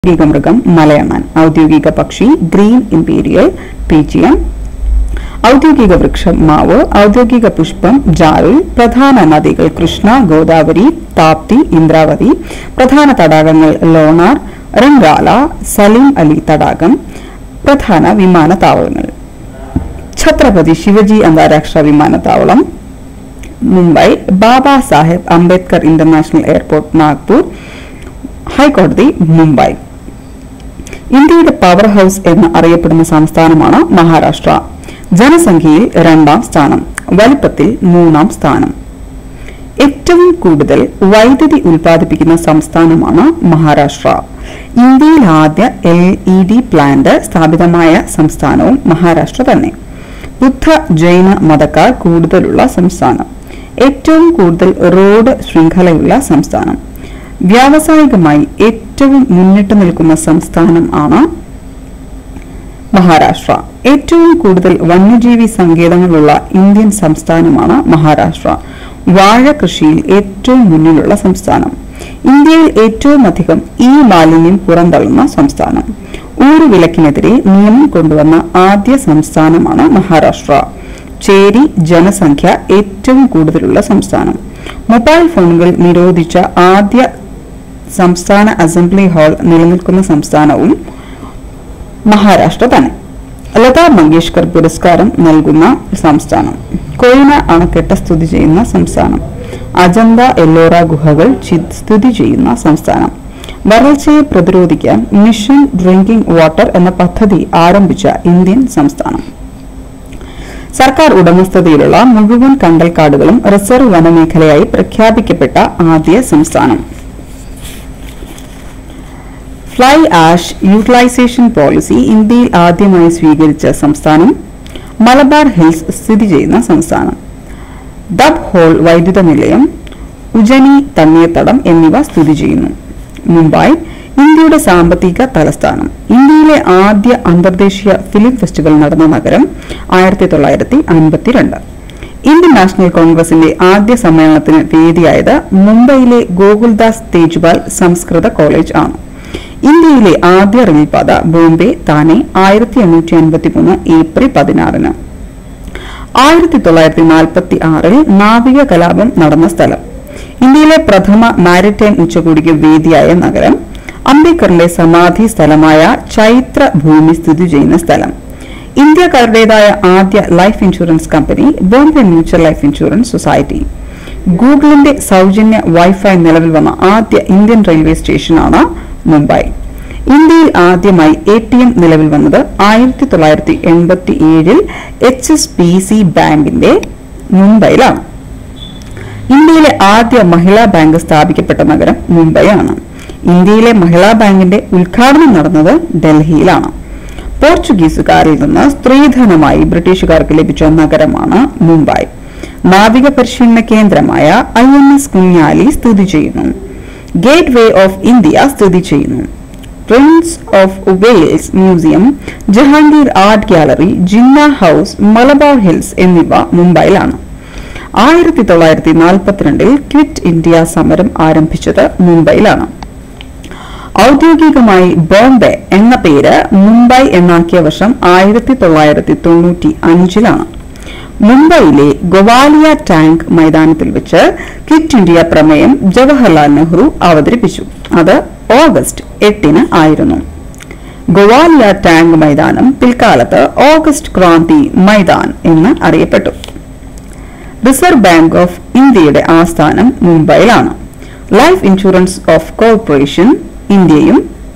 ഔദ്യോഗിക മൃഗം മലയണ്ണൻ ഔദ്യോഗിക പക്ഷി ഗ്രീൻ ഇംപീരിയൽ പീജിയം ഔദ്യോഗിക വൃക്ഷം മാവ് ഔദ്യോഗിക പുഷ്പം ജാരുൽ പ്രധാന നദികൾ കൃഷ്ണ ഗോദാവരി താപ്തി ഇന്ദ്രാവതി പ്രധാന തടാകങ്ങൾ ലോണാർ റംഗാല സലീം അലി തടാകം പ്രധാന വിമാനത്താവളങ്ങൾ ഛത്രപതി ശിവജി അന്താരാഷ്ട്ര വിമാനത്താവളം മുംബൈ ബാബാ സാഹേബ് അംബേദ്കർ ഇന്റർനാഷണൽ എയർപോർട്ട് നാഗ്പൂർ ഹൈക്കോടതി മുംബൈ ഇന്ത്യയുടെ പവർ ഹൌസ് എന്ന് അറിയപ്പെടുന്ന സംസ്ഥാനമാണ് മഹാരാഷ്ട്ര ജനസംഖ്യയിൽ രണ്ടാം സ്ഥാനം വലിപ്പത്തിൽ മൂന്നാം സ്ഥാനം ഏറ്റവും കൂടുതൽ വൈദ്യുതി ഉൽപ്പാദിപ്പിക്കുന്ന സംസ്ഥാനമാണ് മഹാരാഷ്ട്ര ഇന്ത്യയിൽ ആദ്യ എൽ ഇ ഡി പ്ലാന്റ് സ്ഥാപിതമായ സംസ്ഥാനവും മഹാരാഷ്ട്ര തന്നെ ബുദ്ധ ജൈന മതക്കാർ കൂടുതലുള്ള സംസ്ഥാനം ഏറ്റവും കൂടുതൽ റോഡ് ശൃംഖലയുള്ള സംസ്ഥാനം വ്യാവസായികമായി ഏറ്റവും മുന്നിട്ട് നിൽക്കുന്ന സംസ്ഥാനം ആണ് മഹാരാഷ്ട്ര ഏറ്റവും കൂടുതൽ വന്യജീവി സങ്കേതങ്ങളുള്ള ഇന്ത്യൻ സംസ്ഥാനമാണ് മഹാരാഷ്ട്ര വാഴ കൃഷിയിൽ ഏറ്റവും മുന്നിലുള്ള സംസ്ഥാനം ഇന്ത്യയിൽ ഏറ്റവും അധികം ഈ മാലിന്യം പുറന്തള്ളുന്ന സംസ്ഥാനം ഊരുവിലക്കിനെതിരെ നിയമം കൊണ്ടുവന്ന ആദ്യ സംസ്ഥാനമാണ് മഹാരാഷ്ട്ര ചേരി ജനസംഖ്യ ഏറ്റവും കൂടുതലുള്ള സംസ്ഥാനം മൊബൈൽ ഫോണുകൾ നിരോധിച്ച ആദ്യ സംസ്ഥാന അസംബ്ലി ഹാൾ നിലനിൽക്കുന്ന സംസ്ഥാനവും മഹാരാഷ്ട്ര തന്നെ ലതാ മങ്കേഷ്കർ പുരസ്കാരം നൽകുന്ന സംസ്ഥാനം കൊയ്ന അണക്കെട്ട് സ്ഥിതി ചെയ്യുന്ന സംസ്ഥാനം അജന്ത എല്ലോറ ഗുഹകൾ ചി- സ്ഥിതി ചെയ്യുന്ന സംസ്ഥാനം വരൾച്ചയെ പ്രതിരോധിക്കാൻ മിഷൻ ഡ്രിങ്കിംഗ് വാട്ടർ എന്ന പദ്ധതി ആരംഭിച്ച ഇന്ത്യൻ സംസ്ഥാനം സർക്കാർ ഉടമസ്ഥതയിലുള്ള മുഴുവൻ കണ്ടൽക്കാടുകളും റിസർവ് വനമേഖലയായി പ്രഖ്യാപിക്കപ്പെട്ട ആദ്യ സംസ്ഥാനം ഫ്ലൈ ആഷ് യൂട്ടിലൈസേഷൻ പോളിസി ഇന്ത്യയിൽ ആദ്യമായി സ്വീകരിച്ച സംസ്ഥാനം മലബാർ ഹിൽസ് സ്ഥിതി ചെയ്യുന്ന സംസ്ഥാനം ദബ് ഹോൾ വൈദ്യുത നിലയം ഉജനി തണ്ണീർത്തടം എന്നിവ സ്ഥിതി ചെയ്യുന്നു മുംബൈ ഇന്ത്യയുടെ സാമ്പത്തിക തലസ്ഥാനം ഇന്ത്യയിലെ ആദ്യ അന്തർദേശീയ ഫിലിം ഫെസ്റ്റിവൽ നടന്ന നഗരം ആയിരത്തി തൊള്ളായിരത്തി അൻപത്തിരണ്ട് ഇന്ത്യൻ നാഷണൽ കോൺഗ്രസിന്റെ ആദ്യ സമ്മേളനത്തിന് വേദിയായത് മുംബൈയിലെ ഗോകുൽദാസ് തേജ്പാൽ സംസ്കൃത കോളേജ് ആണ് ഇന്ത്യയിലെ ആദ്യ റെയിൽപാത ബോംബെ താനെ ആയിരത്തി എണ്ണൂറ്റി അൻപത്തി മൂന്ന് ഏപ്രിൽ പതിനാറിന് ആയിരത്തി തൊള്ളായിരത്തി നാൽപ്പത്തി ആറിൽ നാവിക കലാപം നടന്ന സ്ഥലം ഇന്ത്യയിലെ പ്രഥമ മാരിടൈം ഉച്ചകോടിക്ക് വേദിയായ നഗരം അംബേദ്കറിന്റെ സമാധി സ്ഥലമായ ചൈത്ര ഭൂമി സ്ഥിതി ചെയ്യുന്ന സ്ഥലം ഇന്ത്യക്കാരുടേതായ ആദ്യ life insurance company Bombay mutual life insurance society ഗൂഗിളിന്റെ സൗജന്യ വൈഫൈ നിലവിൽ വന്ന ആദ്യ ഇന്ത്യൻ റെയിൽവേ സ്റ്റേഷനാണ് മുംബൈ ഇന്ത്യയിൽ ആദ്യമായി എ ടി എം നിലവിൽ വന്നത് ആയിരത്തി തൊള്ളായിരത്തി എൺപത്തി ഏഴിൽ എച്ച് എസ് പി സി ബാങ്കിന്റെ മുംബൈയിലാണ് ഇന്ത്യയിലെ ആദ്യ മഹിളാ ബാങ്ക് സ്ഥാപിക്കപ്പെട്ട നഗരം മുംബൈ ആണ് ഇന്ത്യയിലെ മഹിളാ ബാങ്കിന്റെ ഉദ്ഘാടനം നടന്നത് ഡൽഹിയിലാണ് പോർച്ചുഗീസുകാരിൽ നിന്ന് സ്ത്രീധനമായി ബ്രിട്ടീഷുകാർക്ക് ലഭിച്ച നഗരമാണ് മുംബൈ നാവിക പരിശീലന കേന്ദ്രമായ ഐ എൻ എസ് കുഞ്ഞാലി സ്ഥിതി ചെയ്യുന്നു ഗേറ്റ് വേ ഓഫ് ഇന്ത്യ സ്ഥിതി ചെയ്യുന്നു prince of Wales museum Jahangir art gallery Jinnah house Malabar hills എന്നിവ മുംബൈയിലാണ് ആയിരത്തി തൊള്ളായിരത്തി നാൽപ്പത്തിരണ്ടിൽ ക്വിറ്റ് ഇന്ത്യ സമരം ആരംഭിച്ചത് മുംബൈയിലാണ് ഔദ്യോഗികമായി ബോംബെ എന്ന പേര് മുംബൈ എന്നാക്കിയ വർഷം ആയിരത്തി തൊള്ളായിരത്തി തൊണ്ണൂറ്റി അഞ്ചിലാണ് മുംബൈയിലെ ഗോവാലിയ ടാങ്ക് മൈതാനത്തിൽ വെച്ച് ക്വിറ്റ് ഇന്ത്യ പ്രമേയം ജവഹർലാൽ നെഹ്റു അവതരിപ്പിച്ചു അത് ഓഗസ്റ്റ് എട്ടിന് ആയിരുന്നു ഗോവാലിയ ടാങ്ക് മൈതാനം പിൽക്കാലത്ത് ഓഗസ്റ്റ് ക്രാന്തി മൈതാൻ എന്ന് അറിയപ്പെട്ടു റിസർവ് ബാങ്ക് ഓഫ് ഇന്ത്യയുടെ ആസ്ഥാനം മുംബൈയിലാണ് ലൈഫ് ഇൻഷുറൻസ് ഓഫ് കോർപ്പറേഷൻ ഇന്ത്യയും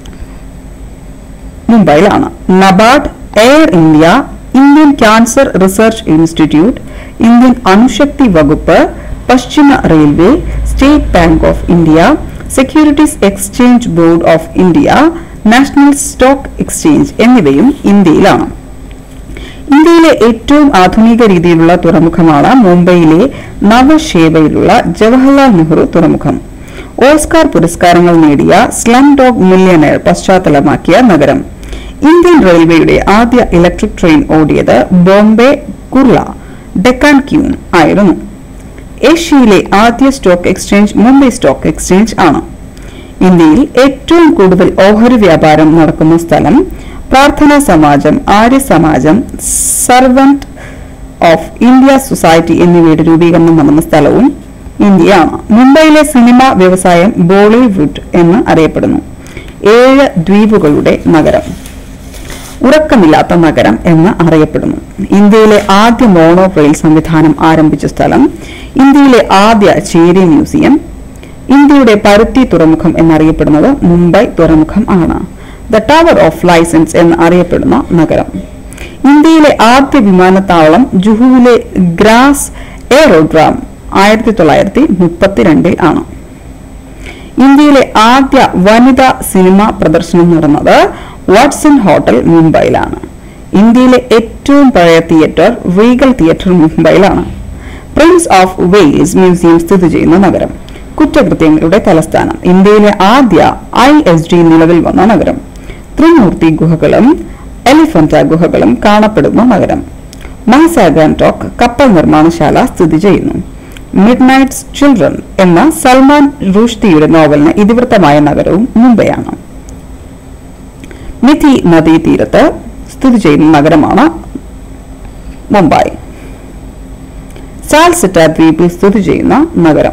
മുംബൈയിലാണ് NABARD air India Indian cancer research institute Indian അണുശക്തി വകുപ്പ് പശ്ചിമ railway state bank of India securities exchange board of India national stock exchange എന്നിവയും ഇന്ത്യയിലാണ് ഇന്ത്യയിലെ ഏറ്റവും ആധുനിക രീതിയിലുള്ള തുറമുഖമാണ് മുംബൈയിലെ നവശേവയിലുള്ള ജവഹർലാൽ നെഹ്റു തുറമുഖം ഓസ്കാർ പുരസ്കാരങ്ങൾ നേടിയ സ്ലം ഡോഗ് മില്യണയർ പശ്ചാത്തലമാക്കിയ നഗരം ഇന്ത്യൻ റെയിൽവേയുടെ ആദ്യ ഇലക്ട്രിക് ട്രെയിൻ ഓടിയത് ബോംബെ കുർള ഡെക്കാൻ ക്യൂൺ ആയിരുന്നു ഏഷ്യയിലെ ആദ്യ stock exchange Mumbai stock exchange ആണ് ഇന്ത്യയിൽ ഏറ്റവും കൂടുതൽ ഓഹരി വ്യാപാരം നടക്കുന്ന സ്ഥലം Prarthana Samaj Arya Samaj servant of India society എന്നിവയുടെ രൂപീകരണം നടന്ന സ്ഥലവും ഇന്ത്യയാണ് മുംബൈയിലെ സിനിമ വ്യവസായം ബോളിവുഡ് എന്ന് അറിയപ്പെടുന്നു ഏഴ് ദ്വീപുകളുടെ നഗരം ഉറക്കമില്ലാത്ത നഗരം എന്ന് അറിയപ്പെടുന്നു ഇന്ത്യയിലെ ആദ്യ മോണോ റെയിൽ സംവിധാനം ആരംഭിച്ച സ്ഥലം ഇന്ത്യയിലെ ആദ്യ ചേരി മ്യൂസിയം ഇന്ത്യയുടെ പരുത്തി തുറമുഖം എന്നറിയപ്പെടുന്നത് മുംബൈ തുറമുഖം ആണ് ദ ടവർ ഓഫ് ലൈസൻസ് എന്ന് അറിയപ്പെടുന്ന നഗരം ഇന്ത്യയിലെ ആദ്യ വിമാനത്താവളം ജുഹുവിലെ ഗ്രാസ് എയറോഡ്രാം ആയിരത്തി തൊള്ളായിരത്തി മുപ്പത്തിരണ്ടിൽ ആണ് ഇന്ത്യയിലെ ആദ്യ വനിതാ സിനിമ പ്രദർശനം നടന്നത് വാട്സൺ ഹോട്ടൽ മുംബൈയിലാണ് ഇന്ത്യയിലെ ഏറ്റവും പഴയ തിയേറ്റർ റീഗൽ തിയേറ്റർ മുംബൈയിലാണ് പ്രിൻസ് ഓഫ് വെയിൽസ് മ്യൂസിയം സ്ഥിതി ചെയ്യുന്ന നഗരം കുറ്റകൃത്യങ്ങളുടെ തലസ്ഥാനം ഇന്ത്യയിലെ ആദ്യ ഐ എസ് ഡി നിലവിൽ വന്ന നഗരം ത്രിമൂർത്തി ഗുഹകളും എലിഫന്റ ഗുഹകളും കാണപ്പെടുന്ന നഗരം മാസാഗാൻടോക്ക് കപ്പൽ നിർമ്മാണശാല സ്ഥിതി ചെയ്യുന്നു മിഡ് നൈറ്റ്സ് ചിൽഡ്രൻ എന്ന സൽമാൻ റുഷ്ദിയുടെ നോവലിന് ഇതിവൃത്തമായ നഗരവും മുംബൈയാണ് മിഥി നദീതീരത്ത് സ്ഥിതി ചെയ്യുന്ന നഗരമാണ് മുംബൈ സാൽസിറ്റ ദ്വീപിൽ സ്ഥിതി ചെയ്യുന്ന നഗരം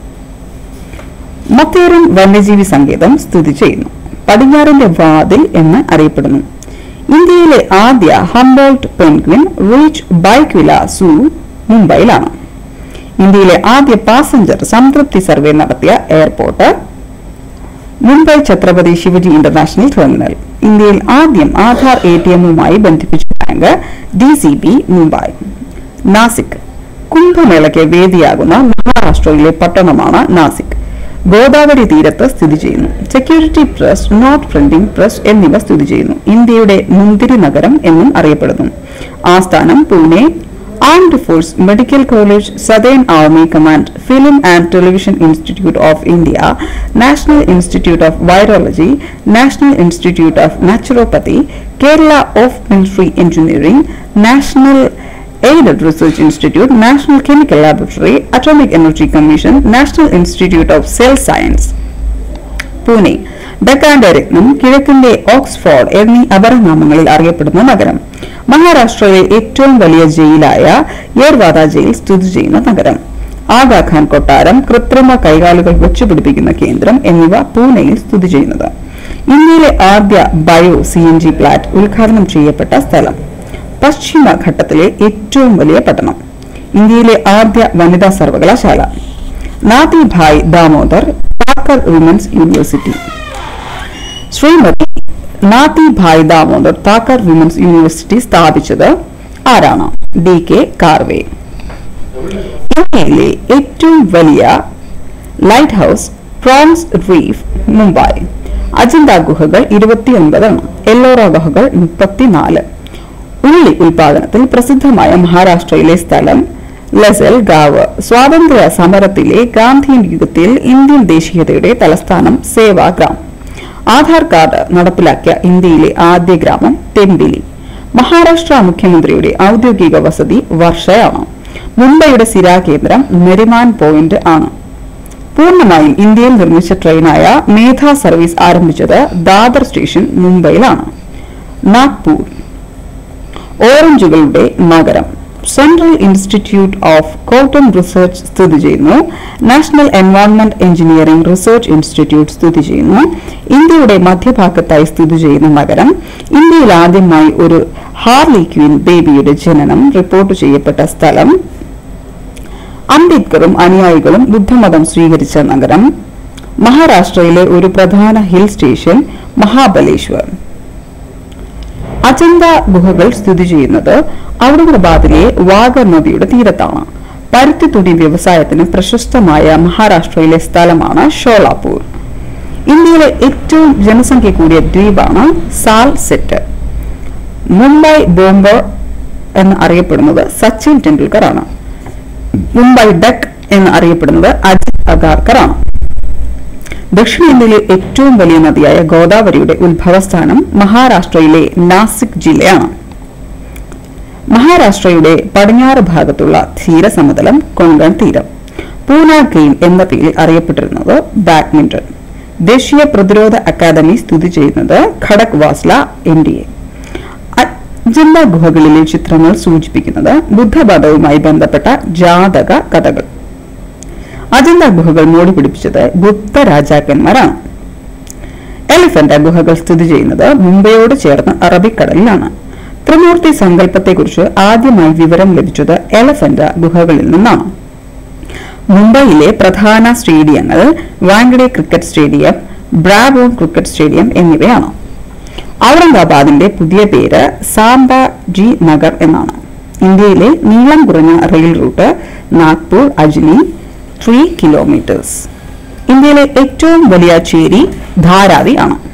മത്തേരൻ വന്യജീവി സങ്കേതം സ്ഥിതി ചെയ്യുന്നു പടിഞ്ഞാറിന്റെ വാതിൽ എന്ന് അറിയപ്പെടുന്നു ഇന്ത്യയിലെ ആദ്യ Humboldt penguin reach Byculla zoo മുംബൈയിലാണ് ഇന്ത്യയിലെ ആദ്യ പാസഞ്ചർ സംതൃപ്തി സർവേ നടത്തിയ airport Mumbai Chhatrapati Shivaji international terminal ഇന്ത്യയിൽ ആദ്യം ആധാർ എ ടി എമ്മുമായി ബന്ധിപ്പിച്ച bank D C B Mumbai Nashik കുംഭമേളയ്ക്ക് വേദിയാകുന്ന മഹാരാഷ്ട്രയിലെ പട്ടണമാണ് നാസിക് ഗോദാവരി തീരത്ത് സ്ഥിതി ചെയ്യുന്നു security press note printing press എന്നിവ സ്ഥിതി ചെയ്യുന്നു ഇന്ത്യയുടെ മുന്തിരി നഗരം എന്നും അറിയപ്പെടുന്നു ആസ്ഥാനം Pune armed force medical college southern army command film and television institute of India national institute of virology national institute of naturopathy Kerala of military engineering national Aided Research Institute, National Chemical Laboratory, Atomic Energy Commission, National Institute of Cell Science. Pune ഡക്കാന്റെ രത്നം കിഴക്കിന്റെ Oxford എന്നീ അപരനാമങ്ങളിൽ അറിയപ്പെടുന്ന നഗരം മഹാരാഷ്ട്രയിലെ ഏറ്റവും വലിയ ജയിലായ യേർവാദ jail സ്ഥിതി ചെയ്യുന്ന നഗരം ആഗാഖാൻ കൊട്ടാരം കൃത്രിമ കൈകാലുകൾ വെച്ചുപിടിപ്പിക്കുന്ന കേന്ദ്രം എന്നിവ പൂനെയിൽ സ്ഥിതി ചെയ്യുന്നത് ഇന്ത്യയിലെ ആദ്യ bio C N G plant ഉദ്ഘാടനം ചെയ്യപ്പെട്ട സ്ഥലം പശ്ചിമഘട്ടത്തിലെ ഏറ്റവും വലിയ പട്ടണം ഇന്ത്യയിലെ ആദ്യ വനിതാ സർവകലാശാല Nathibai Damodar Thakkar women's university Shrimati Nathibai Damodar Thakkar women's university സ്ഥാപിച്ചത് ആരാണ് ഡി കെ കാർവേ ഇന്ത്യയിലെ ഏറ്റവും വലിയ light house prongs reef Mumbai Ajanta ഗുഹകൾ ഇരുപത്തിയൊൻപതാണ് എല്ലോറ ഗുഹകൾ മുപ്പത്തിനാല് ഉള്ളി ഉൽപാദനത്തിൽ പ്രസിദ്ധമായ മഹാരാഷ്ട്രയിലെ സ്ഥലം ലസൽ ഗാവ് സ്വാതന്ത്ര്യ സമരത്തിലെ ഗാന്ധി യുഗത്തിൽ ഇന്ത്യൻ ദേശീയതയുടെ തലസ്ഥാനം സേവാഗ്രാം ആധാർ കാർഡ് നടപ്പിലാക്കിയ ഇന്ത്യയിലെ ആദ്യ ഗ്രാമം തെമ്പിലി മഹാരാഷ്ട്ര മുഖ്യമന്ത്രിയുടെ ഔദ്യോഗിക വസതി വർഷയാണ് മുംബൈയുടെ സിരാകേന്ദ്രം നെരിമാൻ പോയിന്റ് ആണ് പൂർണ്ണമായും ഇന്ത്യയിൽ നിർമ്മിച്ച ട്രെയിനായ മേധ സർവീസ് ആരംഭിച്ചത് ദാദർ സ്റ്റേഷൻ മുംബൈയിലാണ് നാഗ്പൂർ ഓറഞ്ചുകളുടെ നഗരം central institute of cotton research സ്ഥിതി ചെയ്യുന്നു national environment engineering research institute സ്ഥിതി ചെയ്യുന്നു ഇന്ത്യയുടെ മധ്യഭാഗത്തായി സ്ഥിതി ചെയ്യുന്ന നഗരം ഇന്ത്യയിൽ ആദ്യമായി ഒരു ഹാർലി ക്വീൻ ബേബിയുടെ ജനനം റിപ്പോർട്ട് ചെയ്യപ്പെട്ട സ്ഥലം അംബേദ്കറും അനുയായികളും ബുദ്ധമതം സ്വീകരിച്ച നഗരം മഹാരാഷ്ട്രയിലെ ഒരു പ്രധാന ഹിൽ സ്റ്റേഷൻ മഹാബലേശ്വർ അജന്ത ഗുഹകൾ സ്ഥിതി ചെയ്യുന്നത് ഔറംഗാബാദിലെ വാഗർ നദിയുടെ തീരത്താണ് പരുത്തിത്തുണി വ്യവസായത്തിന് പ്രശസ്തമായ മഹാരാഷ്ട്രയിലെ സ്ഥലമാണ് ഷോളാപൂർ ഇന്ത്യയിലെ ഏറ്റവും ജനസംഖ്യ കൂടിയ ദ്വീപാണ് സാൽ സെറ്റ് മുംബൈ ബോംബർ എന്ന് അറിയപ്പെടുന്നത് സച്ചിൻ ടെണ്ടുൽക്കർ ആണ് മുംബൈ ഡക്ക് എന്ന് അറിയപ്പെടുന്നത് അജിത് അഗാർക്കർ ആണ് ദക്ഷിണേന്ത്യയിലെ ഏറ്റവും വലിയ നദിയായ ഗോദാവരിയുടെ ഉത്ഭവസ്ഥാനം മഹാരാഷ്ട്രയിലെ നാസിക് ജില്ലയാണ് മഹാരാഷ്ട്രയുടെ പടിഞ്ഞാറ് ഭാഗത്തുള്ള തീരസമതലം കൊങ്കൺ തീരം പൂന ഗെയിം എന്ന പേരിൽ അറിയപ്പെട്ടിരുന്നത് ബാഡ്മിന്റൺ ദേശീയ പ്രതിരോധ അക്കാദമി സ്ഥിതി ചെയ്യുന്നത് Khadakwasla N D A Ajanta ഗുഹകളിലെ ചിത്രങ്ങൾ സൂചിപ്പിക്കുന്നത് ബുദ്ധമതവുമായി ബന്ധപ്പെട്ട ജാതക കഥകൾ അജന്ത ഗുഹകൾ മോടി പിടിപ്പിച്ചത് ഗുപ്ത രാജാക്കന്മാരാണ് എലിഫന്റ് ഗുഹകൾ സ്ഥിതി ചെയ്യുന്നത് മുംബൈയോട് ചേർന്ന് അറബിക്കടലിലാണ് ത്രിമൂർത്തി സങ്കല്പത്തെക്കുറിച്ച് ആദ്യമായി വിവരം ലഭിച്ചത് എലഫന്റ് ഗുഹകളിൽ നിന്നാണ് മുംബൈയിലെ പ്രധാന സ്റ്റേഡിയങ്ങൾ Wankhede cricket stadium Brabourne cricket stadium എന്നിവയാണ് ഔറംഗാബാദിന്റെ പുതിയ പേര് സാംബാജി നഗർ എന്നാണ് ഇന്ത്യയിലെ നീളം കുറഞ്ഞ rail route Nagpur Ajni three kilometres ഇന്ത്യയിലെ ഏറ്റവും വലിയ ചേരി ധാരാവി ആണ്